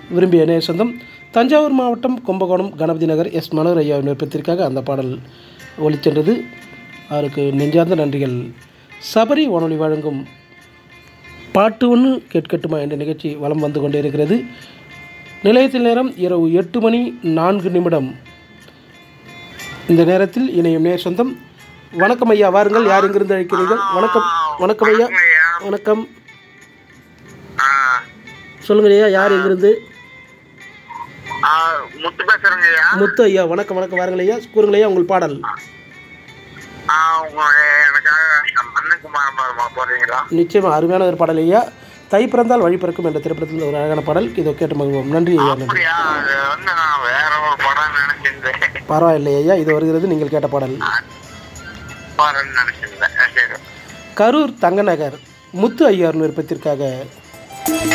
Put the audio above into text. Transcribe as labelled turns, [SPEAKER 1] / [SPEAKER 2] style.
[SPEAKER 1] விரும்பிய நேய சொந்தம் தஞ்சாவூர் மாவட்டம் கும்பகோணம் கணபதி நகர் எஸ் மனோர் ஐயாவின் விருப்பத்திற்காக அந்த பாடல் ஒலிச்சென்றது அவருக்கு நெஞ்சார்ந்த நன்றிகள் சபரி வானொலி வழங்கும் பாட்டு ஒன்று கேட்கட்டுமா என்ற நிகழ்ச்சி வலம் வந்து கொண்டே இருக்கிறது நிலையத்தில் நேரம் இரவு எட்டு மணி நான்கு நிமிடம் இந்த நேரத்தில் இணையும் நேர் சொந்தம் வணக்கம் ஐயா வாருங்கள் யார் எங்கிருந்து அழைக்கிறீர்கள் வணக்கம் வணக்கம் ஐயா வணக்கம்
[SPEAKER 2] ஆ,
[SPEAKER 1] சொல்லுங்கள் ஐயா யார் எங்கிருந்து
[SPEAKER 2] ஆ, முத்து பேசுறேங்க ஐயா
[SPEAKER 1] முத்து ஐயா வணக்கம் வணக்கம் வாருங்கள் ஐயா கூறுங்கள் ஐயா உங்கள் பாடல்
[SPEAKER 2] ஆ, உங்க எனக்காக மன்னகுமார் பாருமா போறீங்களா
[SPEAKER 1] நிச்சயமாக அருமையான ஒரு பாடல் ஐயா தை பிறந்தால் வழி பிறக்கும் என்ற திரைப்படத்தில் ஒரு அழகான பாடல் இதோ கேட்டு மகிழ்வோம் நன்றி ஐயா நன்றி
[SPEAKER 2] அப்படியா அது வந்து நான் வேற ஒரு படம் நினைச்சிருந்தேன்
[SPEAKER 1] பரவாயில்லை ஐயா இது வருகிறது நீங்கள் கேட்ட பாடல்
[SPEAKER 2] பாருன்னு நினைச்சிருந்தேன் சரி
[SPEAKER 1] கரூர் தங்கநகர் முத்து ஐயார் விருப்பத்திற்காக